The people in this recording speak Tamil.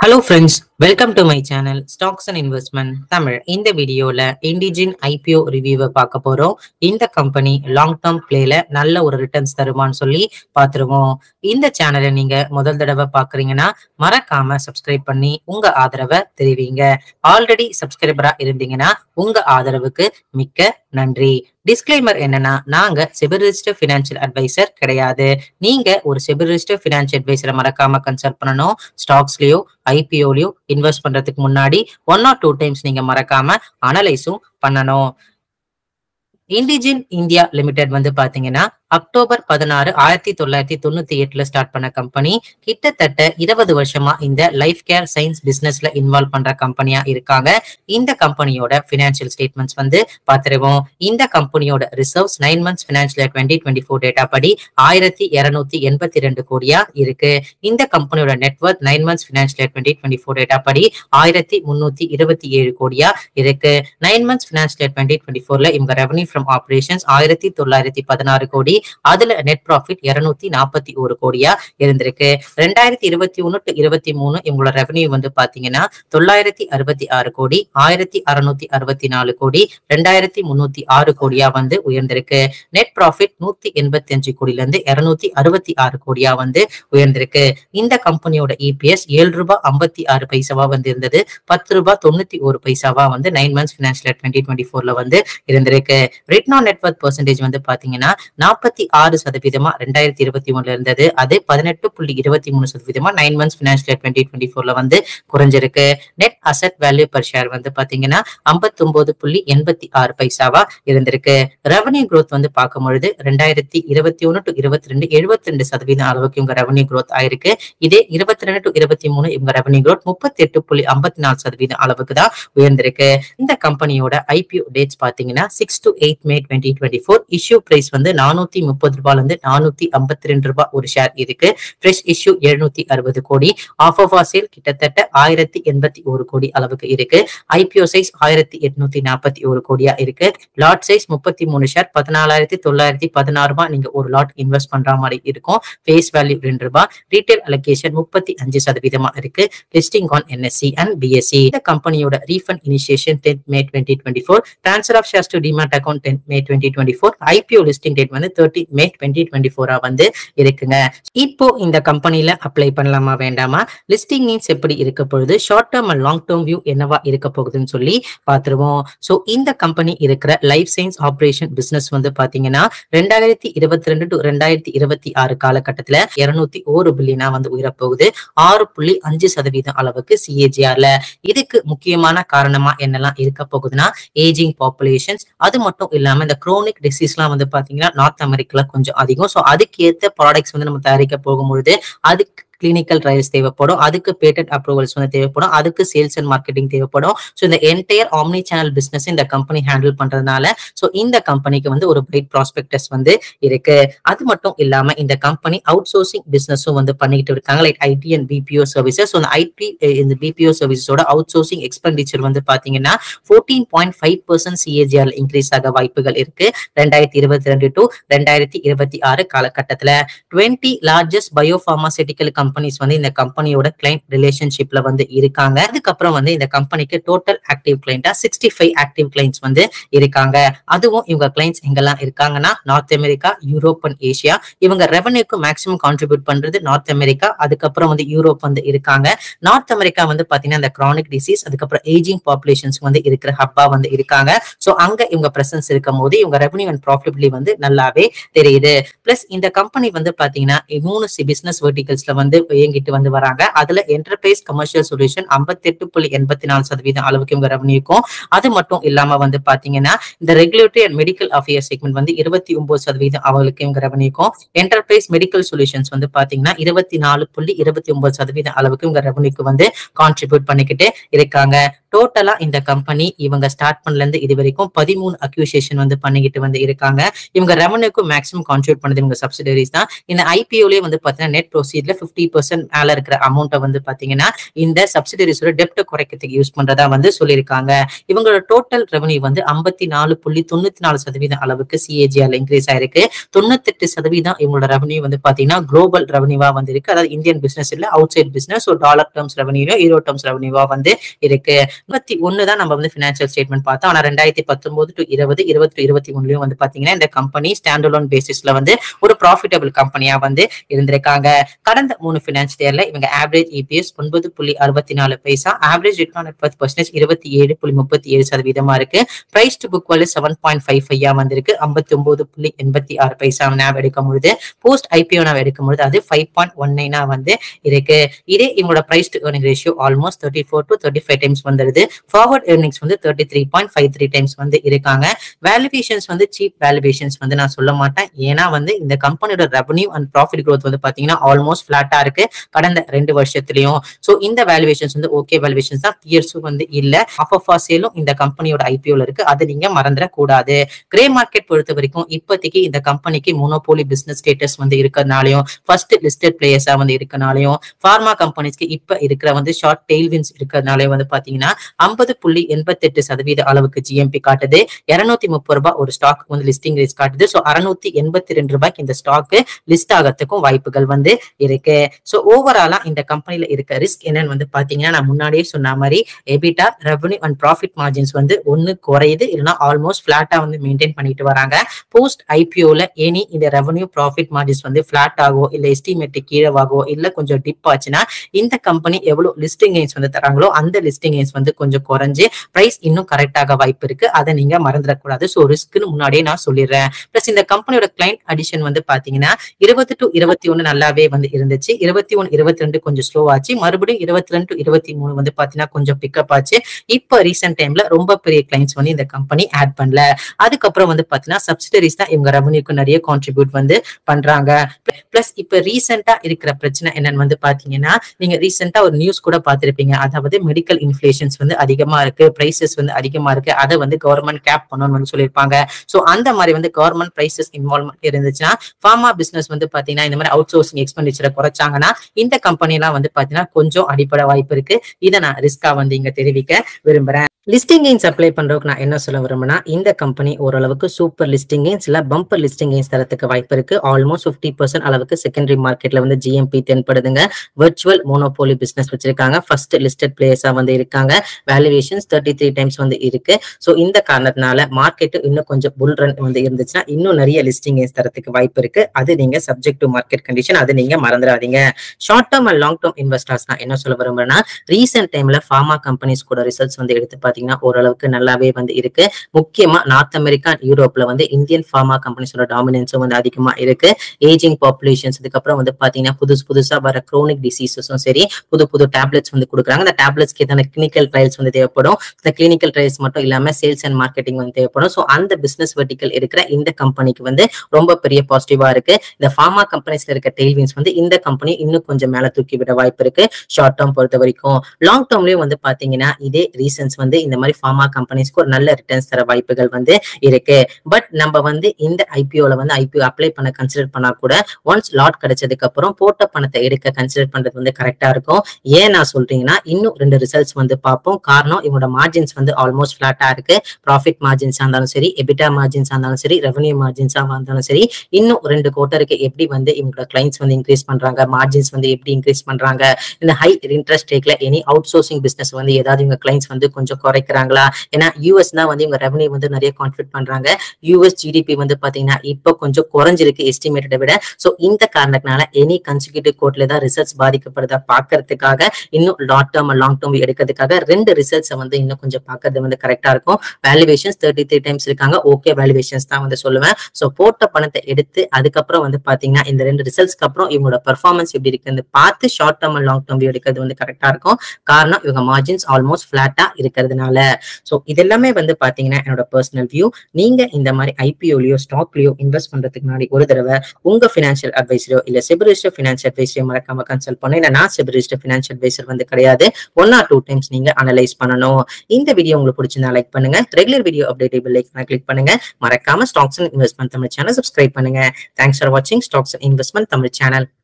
hello friends welcome to my channel stocks and investment Tamil இந்த வீடியோல இண்டிஜின் ஐபிஓ ரிவ்யூவை பார்க்க போறோம் இந்த கம்பெனி லாங் டேர்ம் பிளேல நல்ல ஒரு ரிட்டர்ன்ஸ் தருமான்னு சொல்லி பார்த்துருவோம் இந்த சேனலை நீங்க முதல் தடவை பாக்குறீங்கன்னா மறக்காம சப்ஸ்கிரைப் பண்ணி உங்க ஆதரவை தெரிவிங்க ஆல்ரெடி சப்ஸ்கிரைபரா இருந்தீங்கன்னா உங்க ஆதரவுக்கு மிக்க நன்றி டிஸ்க்ளைமர் என்னன்னா நாங்க செபில் ரிஜிஸ்டர் ஃபினான்ஷியல் அட்வைசர் கிடையாது நீங்க ஒரு செபில் ரிஜிஸ்டர் ஃபினான்ஷியல் அட்வைசரை மறக்காம கன்சல்ட் பண்ணணும் ஸ்டாக்ஸ்லயோ ஐபிஓலயோ இன்வெஸ்ட் பண்றதுக்கு முன்னாடி ஒன் ஆர் டூ டைம்ஸ் நீங்க மறக்காம அனலைஸும் பண்ணணும் இண்டிஜின் இந்தியா லிமிடெட் வந்து பாத்தீங்கன்னா அக்டோபர் பதினாறு ஆயிரத்தி தொள்ளாயிரத்தி தொண்ணூத்தி எட்டுல ஸ்டார்ட் பண்ண கம்பெனி கிட்டத்தட்ட இருபது வருஷமா இந்த லைஃப் கேர் சயின்ஸ் பிசினஸ்ல இன்வால்வ் பண்ற கம்பெனியா இருக்காங்க இந்த கம்பெனியோட பினான்சியல் ஸ்டேட்மெண்ட்ஸ் வந்து பாத்துருவோம் இந்த கம்பெனியோட reserves nine months financial twenty twenty four data படி ஆயிரத்தி இருநூத்தி எண்பத்தி ரெண்டு கோடியா இருக்கு இந்த கம்பெனியோட network nine months financial twenty twenty four data படி ஆயிரத்தி முன்னூத்தி இருபத்தி ஏழு கோடியா இருக்கு nine months financial twenty twenty ஃபோர்ல இவங்க ரெவன்யூ ஃப்ரம் ஆபரேஷன்ஸ் ஆயிரத்தி தொள்ளாயிரத்தி பதினாறு கோடி அதுல நெட் ப்ராஃபிட் இருநூத்தி நாற்பத்தி ஒரு கோடியா இருந்திருக்கு ரெண்டாயிரத்தி இருபத்தி ஒன்னு டு இருபத்தி மூணு இவங்களோட ரெவன்யூ வந்து பாத்தீங்கன்னா தொள்ளாயிரத்தி அறுபத்தி ஆறு கோடி ஆயிரத்தி அறுநூத்தி அறுபத்தி நாலு கோடி ரெண்டாயிரத்தி முன்னூத்தி ஆறு கோடியா வந்து உயர்ந்திருக்கு நெட் ப்ராஃபிட் நூத்தி எண்பத்தி அஞ்சு கோடியில இருந்து இருநூத்தி அறுபத்தி ஆறு கோடியா வந்து உயர்ந்திருக்கு இந்த கம்பெனியோட இபிஎஸ் ஏழு ரூபாய் ஐம்பத்தி ஆறு பைசாவா வந்து இருந்தது பத்து ரூபாய் தொண்ணூத்தி ஒரு பைசாவா வந்து nine months financial twenty twenty ஃபோர்ல வந்து இருந்திருக்கு ரிட்னோ நெட்ஒர்க் பெர்சன்டேஜ் வந்து பாத்தீங்கன்னா நாற்பத்தி ஆறு சதவீதமா ரெண்டாயிரத்தி இருபத்தி ஒண்ணுல இருந்தது அது பதினெட்டு புள்ளி இருபத்தி மூணு சதவீதமா nine months financial twenty twenty ஃபோர்ல வந்து குறைஞ்சிருக்கு net asset value per share வந்து பாத்தீங்கன்னா ஐம்பத்தி ஒன்பது புள்ளி எண்பத்தி ஆறு பைசாவா இருந்திருக்கு ரெவன்யூ growth வந்து பார்க்கும் பொழுது ரெண்டாயிரத்தி இருபத்தி ஒன்னு டு இருபத்தி ரெண்டு எழுபத்தி ரெண்டு சதவீதம் அளவுக்கு இவங்க ரெவன்யூ growth ஆயிருக்கு இதே இருபத்தி ரெண்டு டு இருபத்தி மூணு இவங்க ரெவன்யூ growth முப்பத்தி எட்டு புள்ளி ஐம்பத்தி நாலு சதவீதம் அளவுக்கு தான் உயர்ந்திருக்கு இந்த கம்பெனியோட ஐபிஓ டேட்ஸ் பாத்தீங்கன்னா six to eight May twenty twenty four issue price வந்து நானூத்தி முப்பது ரூபாயில இருந்து நானூத்தி ஐம்பத்தி ரெண்டு ரூபாய் ஒரு ஷேர் இருக்கு ஃப்ரெஷ் இஷ்யூ எழுநூத்தி அறுபது கோடி ஆஃப் ஆஃப் சேல் கிட்டத்தட்ட ஆயிரத்தி எண்பத்தி ஒரு கோடி அளவுக்கு இருக்கு ஐபிஓ சைஸ் ஆயிரத்தி எட்நூத்தி நாற்பத்தி ஒரு கோடியா இருக்கு லாட் சைஸ் முப்பத்தி மூணு ஷேர் பதினாலாயிரத்தி தொள்ளாயிரத்தி பதினாறு ரூபாய் நீங்க ஒரு லாட் இன்வெஸ்ட் பண்ற மாதிரி இருக்கும் ஃபேஸ் வேல்யூ ரெண்டு ரூபாய் ரீட்டைல் அலோகேஷன் முப்பத்தி அஞ்சு சதவீதமா இருக்கு listing on NSE and BSE இந்த கம்பெனியோட refund initiation tenth May twenty twenty four transfer of shares to demat account tenth May twenty twenty four IPO listing date வந்து தேர்ட்டி மே டுவெண்ட்டி டுவெண்ட்டி ஃபோரா வந்து இருக்குங்க இப்போ இந்த கம்பெனில அப்ளை பண்ணலாமா வேண்டாமா லிஸ்டிங் மீன்ஸ் எப்படி இருக்க பொழுது short term and long term view என்னவா இருக்க போகுதுன்னு சொல்லி பார்த்துருவோம் ஸோ இந்த கம்பெனி இருக்கிற லைஃப் சயின்ஸ் ஆபரேஷன் பிசினஸ் வந்து பாத்தீங்கன்னா ரெண்டாயிரத்தி இருபத்தி ரெண்டு டு ரெண்டாயிரத்தி இருபத்தி ஆறு காலகட்டத்துல இருநூத்தி ஒரு பில்லியனா வந்து உயரப்போகுது ஆறு புள்ளி அஞ்சு சதவீதம் அளவுக்கு சிஏஜிஆர்ல இதுக்கு முக்கியமான காரணமா என்னெல்லாம் இருக்க போகுதுன்னா ஏஜிங் பாப்புலேஷன்ஸ் அது மட்டும் இல்லாம இந்த குரோனிக் டிசீஸ்லாம் வந்து பாத்தீங்கன்னா நார்த் அமெரிக்கால கொஞ்சம் அதிகம் ஸோ அதுக்கு ஏத்த ப்ராடக்ட்ஸ் வந்து நம்ம தயாரிக்க போகும்பொழுது அதுக்கு கிளினிக்கல் ட்ரையல்ஸ் தேவைப்படும் அதுக்கு பேட்டன்ட் அப்ரூவல்ஸ் வந்து தேவைப்படும் அதுக்கு சேல்ஸ் அண்ட் மார்க்கெட்டிங் தேவைப்படும் ஸோ இந்த என்டையர் ஆம்னி சேனல் பிசினஸ் இந்த கம்பெனி ஹேண்டில் பண்றதுனால ஸோ இந்த கம்பெனிக்கு வந்து ஒரு பிரைட் ப்ராஸ்பெக்டஸ் வந்து இருக்கு அது மட்டும் இல்லாம இந்த கம்பெனி அவுட் சோர்சிங் பிசினஸும் வந்து பண்ணிக்கிட்டு இருக்காங்க like IT and BPO services அந்த ஐடி இந்த பிபிஓ சர்வீசஸோட அவுட் சோர்சிங் எக்ஸ்பெண்டிச்சர் வந்து பாத்தீங்கன்னா fourteen point five percent CAGR increase ஆக வாய்ப்புகள் இருக்கு ரெண்டாயிரத்தி இருபத்தி ரெண்டு டு ரெண்டாயிரத்தி இருபத்தி ஆறு காலகட்டத்துல twenty largest biopharmaceutical companies வந்து இந்த கம்பெனியோட கிளைண்ட் ரிலேஷன்ஷிப்ல வந்து இருக்காங்க அதுக்கப்புறம் வந்து இந்த கம்பெனிக்கு டோட்டல் ஆக்டிவ் கிளைண்டா சிக்ஸ்டி ஃபைவ் ஆக்டிவ் கிளைண்ட்ஸ் வந்து இருக்காங்க அதுவும் இவங்க கிளைண்ட்ஸ் எங்கெல்லாம் இருக்காங்கன்னா North America Europe and Asia இவங்க ரெவன்யூக்கு மேக்ஸிமம் கான்ட்ரிபியூட் பண்றது நார்த் அமெரிக்கா அதுக்கப்புறம் வந்து யூரோப் வந்து இருக்காங்க நார்த் அமெரிக்கா வந்து பாத்தீங்கன்னா இந்த கிரானிக் டிசீஸ் அதுக்கப்புறம் ஏஜிங் பாப்புலேஷன்ஸ் வந்து இருக்கிற ஹப்பா வந்து இருக்காங்க சோ அங்க இவங்க பிரசன்ஸ் இருக்கும் போது இவங்க ரெவன்யூ அண்ட் ப்ராஃபிட்டபிலிட்டி வந்து நல்லாவே தெரியுது பிளஸ் இந்த கம்பெனி வந்து பாத்தீங்கன்னா மூணு பிசினஸ் வெர்டிகல்ஸ்ல வந்து இயங்கிட்டு வந்து வராங்க அதுல என்டர்பிரைஸ் கமர்ஷியல் சொல்யூஷன் ஐம்பத்தி எட்டு புள்ளி எண்பத்தி நாலு சதவீதம் அளவுக்கு இவங்க ரெவன்யூக்கும் அது மட்டும் இல்லாம வந்து பாத்தீங்கன்னா இந்த regulatory and medical affairs segment வந்து இருபத்தி ஒன்பது சதவீதம் அவங்களுக்கு இவங்க ரெவன்யூக்கும் என்டர்பிரைஸ் மெடிக்கல் சொல்யூஷன்ஸ் வந்து பாத்தீங்கன்னா இருபத்தி நாலு புள்ளி இருபத்தி ஒன்பது சதவீதம் அளவுக்கு இவங்க ரெவன்யூக்கு வந்து கான்ட்ரிபியூட் பண்ணிக்கிட்டு இருக்காங்க டோட்டலா இந்த கம்பெனி இவங்க ஸ்டார்ட் பண்ணல இருந்து இது வரைக்கும் பதிமூணு அக்யூசியேஷன் வந்து பண்ணிக்கிட்டு வந்து இருக்காங்க இவங்க ரெவன்யூக்கு மேக்ஸிமம் கான்ட்ரிபியூட் பண்ணது இவங்க சப்சிடரிஸ் தான் இந்த ஐபிஓலயே வந்து பாத்தீங்கன்னா நெட் ப்ரொசீட்ல பிப்டி பர்சன்ட் மேல இருக்கிற அமௌண்ட்டை வந்து பாத்தீங்கன்னா இந்த சப்சிடரிஸோட டெப்ட் குறைக்கிறதுக்கு யூஸ் பண்றதா வந்து சொல்லியிருக்காங்க இவங்களோட டோட்டல் ரெவன்யூ வந்து ஐம்பத்தி நாலு புள்ளி தொண்ணூத்தி நாலு சதவீதம் அளவுக்கு சிஏஜிஆர்ல இன்க்ரீஸ் ஆயிருக்கு தொண்ணூத்தெட்டு சதவீதம் இவங்களோட ரெவன்யூ வந்து பாத்தீங்கன்னா குளோபல் ரெவன்யூவா வந்து இருக்கு அதாவது இந்தியன் பிசினஸ் இல்ல outside business so dollar terms revenue euro terms ரெவன்யூவா வந்து இருக்கு இருபத்தி ஒன்னு தான் நம்ம வந்து பினான்சியல் ஸ்டேட்மெண்ட் பார்த்தோம் ஆனா ரெண்டாயிரத்தி பத்தொன்பது டு இருபது இருபத்தி இருபத்தி ஒண்ணுலயும் வந்து பாத்தீங்கன்னா இந்த கம்பெனி ஸ்டாண்ட் அலோன் பேசிஸ்ல வந்து ஒரு ப்ராஃபிட்டபிள் கம்பெனியா வந்து இருந்திருக்காங்க கடந்த மூணு பினான்ஸ் இயர்ல இவங்க ஆவரேஜ் இபிஎஸ் ஒன்பது புள்ளி அறுபத்தி நாலு பைசா ஆவரேஜ் ரிட்டர்ன் ஆன் பத்து பர்சன்டேஜ் இருபத்தி ஏழு புள்ளி முப்பத்தி ஏழு சதவீதமா இருக்கு price to book value seven point five five வந்திருக்கு ஐம்பத்தி ஒன்பது புள்ளி எண்பத்தி ஆறு பைசா நாவ் எடுக்கும் பொழுது போஸ்ட் ஐபிஓ நாவ் எடுக்கும் பொழுது அது ஃபைவ் பாயிண்ட் ஒன் நைனா வந்து இருக்கு இதே இவங்களோட price to earning ratio almost thirty four to thirty five times வந்துருது ஃபார்வர்ட் ஏர்னிங்ஸ் வந்து thirty three point five three times வந்து இருக்காங்க வேல்யூவேஷன்ஸ் வந்து சீப் வேல்யூவேஷன்ஸ் வந்து நான் சொல்ல மாட்டேன் ஏன்னா வந்து இந்த கம்பெனியோட ரெவன்யூ அண்ட் ப்ராஃபிட் growth வந்து பாத்தீங்கன்னா ஆல்மோஸ்ட் ஃபிளாட்டா இருக்கு கடந்த ரெண்டு வருஷத்துலயும் சோ இந்த வேல்யூவேஷன்ஸ் வந்து ஓகே வேல்யூவேஷன்ஸ் தான் பியர்ஸும் வந்து இல்ல ஆஃப் ஆஃப் சேலும் இந்த கம்பெனியோட ஐபிஓல இருக்கு அதை நீங்க மறந்துட கூடாது கிரே மார்க்கெட் பொறுத்த வரைக்கும் இப்போதைக்கு இந்த கம்பெனிக்கு மோனோபோலி பிசினஸ் ஸ்டேட்டஸ் வந்து இருக்கிறதுனாலையும் ஃபர்ஸ்ட் லிஸ்டட் பிளேயர்ஸா வந்து இருக்கனாலையும் ஃபார்மா கம்பெனிஸ்க்கு இப்ப இருக்கிற வந்து ஷார்ட் டெய்ல்வின்ஸ் இருக்கிறதுனாலே வந்து பாத்தீங்கன்னா ஐம்பது புள்ளி எண்பத்தெட்டு சதவீத அளவுக்கு ஜிஎம்பி காட்டுது இருநூத்தி முப்பது ரூபாய் ஒரு ஸ்டாக் வந்து லிஸ்டிங் ரேஸ் காட்டுது ஸோ அறுநூத்தி எண்பத்தி ரெண்டு ரூபாய்க்கு இந்த ஸ்டாக் லிஸ்ட் ஆகிறதுக்கும் வாய்ப்புகள் வந்து இருக்கு ஸோ ஓவராலா இந்த கம்பெனில இருக்க ரிஸ்க் என்னன்னு வந்து பாத்தீங்கன்னா நான் முன்னாடியே சொன்ன மாதிரி EBITDA revenue and profit margins வந்து ஒன்னு குறையுது இல்லைன்னா ஆல்மோஸ்ட் ஃபிளாட்டா வந்து மெயின்டைன் பண்ணிட்டு வராங்க போஸ்ட் ஐபிஓல எனி இந்த ரெவன்யூ ப்ராஃபிட் மார்ஜின்ஸ் வந்து ஃபிளாட் ஆகோ இல்ல எஸ்டிமேட் கீழவாகவோ இல்ல கொஞ்சம் டிப் ஆச்சுன்னா இந்த கம்பெனி எவ்வளவு லிஸ்டிங் கெயின்ஸ் வந்து தராங்களோ அந்த லிஸ்டிங் கெயின்ஸ் வந்து கொஞ்சம் குறைஞ்சு பிரைஸ் இன்னும் கரெக்டாக வாய்ப்பு இருக்கு அதை நீங்க மறந்துடக்கூடாது ஸோ ரிஸ்க்னு முன்னாடியே நான் சொல்லிடுறேன் பிளஸ் இந்த கம்பெனியோட கிளைண்ட் அடிஷன் வந்து பாத்தீங்கன்னா இருபது டு இருபத்தி ஒண்ணு நல்லாவே வந்து இருந்துச்சு இருபத்தி ஒன்னு இருபத்தி ரெண்டு கொஞ்சம் ஸ்லோ ஆச்சு மறுபடியும் இருபத்தி ரெண்டு இருபத்தி மூணு வந்து பாத்தீங்கன்னா கொஞ்சம் பிக்கப் ஆச்சு இப்போ ரீசெண்ட் டைம்ல ரொம்ப பெரிய கிளைண்ட்ஸ் வந்து இந்த கம்பெனி ஆட் பண்ணல அதுக்கப்புறம் வந்து பாத்தீங்கன்னா சப்சிடரிஸ் தான் இவங்க ரெவன்யூக்கு நிறைய கான்ட்ரிபியூட் வந்து பண்றாங்க பிளஸ் இப்ப ரீசெண்டா இருக்கிற பிரச்சனை என்னன்னு வந்து பாத்தீங்கன்னா நீங்க ரீசெண்டா ஒரு நியூஸ் கூட பார்த்திருப்பீங்க அதாவது மெடிக்கல் இன்ஃபிளேஷன்ஸ் வந்து அதிகமா இருக்கு பிரைசஸ் வந்து அதிகமா இருக்கு அதை வந்து கவர்மெண்ட் கேப் பண்ணணும்னு வந்து சொல்லியிருப்பாங்க சோ அந்த மாதிரி வந்து கவர்மெண்ட் பிரைசஸ் இன்வால்வ்மெண்ட் இருந்துச்சுன்னா ஃபார்மா பிசினஸ் வந்து பாத்தீங்கன்னா இந்த மாதிரி அவுட் சோர்சிங் எக்ஸ்பெண்டிச்சரை குறைச்சாங்கன்னா இந்த கம்பெனி எல்லாம் வந்து பாத்தீங்கன்னா கொஞ்சம் அடிப்படை வாய்ப்பு இருக்கு இதை நான் ரிஸ்கா வந்து இங்க தெரிவிக்க விரும்புறேன் லிஸ்டிங் கெயின்ஸ் அப்ளை பண்றதுக்கு நான் என்ன சொல்ல விரும்புனா இந்த கம்பெனி ஓரளவுக்கு சூப்பர் லிஸ்டிங் கெயின்ஸ் இல்ல பம்பர் லிஸ்டிங் கெயின்ஸ் தரத்துக்கு வாய்ப்பு இருக்கு ஆல்மோஸ்ட் ஃபிஃப்டி பர்சன்ட் அளவுக்கு செகண்டரி மார்க்கெட்ல வந்து ஜிஎம்பி தென்படுதுங்க விர்ச்சுவல் மோனோபோலி பிசினஸ் வச்சிருக்காங்க ஃபர்ஸ்ட் லிஸ்டட் பிளேயர்ஸா வந்து இருக்காங்க வேல்யூவேஷன்ஸ் தேர்ட்டி த்ரீ டைம்ஸ் வந்து இருக்கு ஸோ இந்த காரணத்தினால மார்க்கெட் இன்னும் கொஞ்சம் புல் ரன் வந்து இருந்துச்சுன்னா இன்னும் நிறைய லிஸ்டிங் கெயின்ஸ் தரத்துக்கு வாய்ப்பு இருக்கு அது நீங்க சப்ஜெக்ட் டு மார்க்கெட் கண்டிஷன் அது நீங்க மறந்துடாதீங்க short term and long term investors நான் என்ன சொல்ல விரும்புறேன்னா ரீசெண்ட் டைம்ல ஃபார்மா கம்பெனிஸ் கூட ரிசல்ட்ஸ் வந்து எடுத்து பாத்தீங்கன்னா ஓரளவுக்கு நல்லாவே வந்து இருக்கு முக்கியமா நார்த் அமெரிக்கா யூரோப்ல வந்து இந்தியன் ஃபார்மா கம்பெனிஸோட டாமினன்ஸும் வந்து அதிகமா இருக்கு ஏஜிங் பாப்புலேஷன்ஸ் இதுக்கப்புறம் வந்து பாத்தீங்கன்னா புதுசு புதுசா வர குரோனிக் டிசீசஸும் சரி புது புது டேப்லெட்ஸ் வந்து கொடுக்குறாங்க அந்த டேப்லெட்ஸ்க்கு எதான கிளினிக்கல் ட்ரையல்ஸ் வந்து தேவைப்படும் இந்த கிளினிக்கல் ட்ரையல்ஸ் மட்டும் இல்லாம சேல்ஸ் அண்ட் மார்க்கெட்டிங் வந்து தேவைப்படும் ஸோ அந்த பிசினஸ் வெர்டிக்கல் இருக்கிற இந்த கம்பெனிக்கு வந்து ரொம்ப பெரிய பாசிட்டிவா இருக்கு இந்த ஃபார்மா கம்பெனிஸ்ல இருக்க டெய்ல்வின்ஸ் வந்து இந்த கம்பெனி இன்னும் கொஞ்சம் மேல தூக்கி விட வாய்ப்பு இருக்கு ஷார்ட் டேர்ம் பொறுத்த வரைக்கும் லாங் டேர்ம்லயும் வந்து பாத்தீங்கன்னா இதே ரீசன்ஸ் வந்து இந்த மாதிரி ஃபார்மா கம்பெனிஸ்க்கு ஒரு நல்ல ரிட்டர்ன்ஸ் தர வாய்ப்புகள் வந்து இருக்கு பட் நம்ம வந்து இந்த ஐபிஓல வந்து ஐபிஓ அப்ளை பண்ண கன்சிடர் பண்ணா கூட ஒன்ஸ் லாட் கிடைச்சதுக்கு அப்புறம் போட்ட பணத்தை எடுக்க கன்சிடர் பண்றது வந்து கரெக்டா இருக்கும் ஏன் நான் சொல்றீங்கன்னா இன்னும் ரெண்டு ரிசல்ட்ஸ் வந்து பார்ப்போம் காரணம் இவங்களோட மார்ஜின்ஸ் வந்து ஆல்மோஸ்ட் ஃபிளாட்டா இருக்கு ப்ராஃபிட் மார்ஜின்ஸா இருந்தாலும் சரி எபிட்டா மார்ஜின்ஸா இருந்தாலும் சரி ரெவன்யூ மார்ஜின்ஸா இருந்தாலும் சரி இன்னும் ரெண்டு குவார்ட்டருக்கு எப்படி வந்து இவங்களோட கிளைண்ட்ஸ் வந்து இன்க்ரீஸ் பண்றாங்க மார்ஜின்ஸ் வந்து எப்படி இன்க்ரீஸ் பண்றாங்க இந்த ஹை இன்ட்ரெஸ்ட் ரேட்ல எனி அவுட் சோர்சிங் பிசினஸ் வந்து ஏதாவது இவங்க கிளைண்ட்ஸ் வந்து கொஞ்சம் குறைக்கிறாங்களா ஏன்னா யூஎஸ் தான் வந்து இவங்க ரெவன்யூ வந்து நிறைய கான்ட்ரிபியூட் பண்றாங்க யூஎஸ் ஜிடிபி வந்து பாத்தீங்கன்னா இப்போ கொஞ்சம் குறைஞ்சிருக்கு எஸ்டிமேட்டடை விட சோ இந்த காரணத்தினால எனி கன்சிக்யூட்டிவ் கோர்ட்ல தான் ரிசல்ட்ஸ் பாதிக்கப்படுதா பாக்குறதுக்காக இன்னும் லாங் டேர்ம் லாங் டேர்ம் எடுக்கிறதுக்காக ரெண்டு ரிசல்ட்ஸை வந்து இன்னும் கொஞ்சம் பார்க்கறது வந்து கரெக்டா இருக்கும் வேல்யூவேஷன்ஸ் தேர்ட்டி த்ரீ டைம்ஸ் இருக்காங்க ஓகே வேல்யூவேஷன்ஸ் தான் வந்து சொல்லுவேன் சோ போட்ட பணத்தை எடுத்து அதுக்கப்புறம் வந்து பாத்தீங்கன்னா இந்த ரெண்டு ரிசல்ட்ஸ்க்கு அப்புறம் இவங்களோட பெர்ஃபார்மன்ஸ் எப்படி இருக்குன்னு பார்த்து short term and long term எடுக்கிறது வந்து கரெக்டா இருக்கும் காரணம் இவங்க மார்ஜின்ஸ் ஆல்மோஸ்ட் ஃபிளாட்டா இருக்கிறதுனால சோ இதெல்லாமே வந்து பாத்தீங்கன்னா என்னோட பர்சனல் வியூ நீங்க இந்த மாதிரி ஐபிஓலயோ ஸ்டாக்லயோ இன்வெஸ்ட் பண்றதுக்கு முன்னாடி ஒரு தடவை உங்க பினான்சியல் அட்வைசரோ இல்ல செபிரிஸ்டர் பினான்சியல் அட்வைசரையோ மறக்காம கன்சல்ட் பண்ண இல்ல நான் செபிரிஸ்டர் பினான்சியல் அட்வைசர் வந்து கிடையாது ஒன் ஆர் டூ டைம்ஸ் நீங்க அனலைஸ் பண்ணணும் இந்த வீடியோ உங்களுக்கு பிடிச்சிருந்தா லைக் பண்ணுங்க regular video update like click பண்ணுங்க மறக்காம stocks and investment Tamil channel subscribe பண்ணுங்க தேங்க்ஸ் ஃபார் வாட்சிங் stocks and investment Tamil channel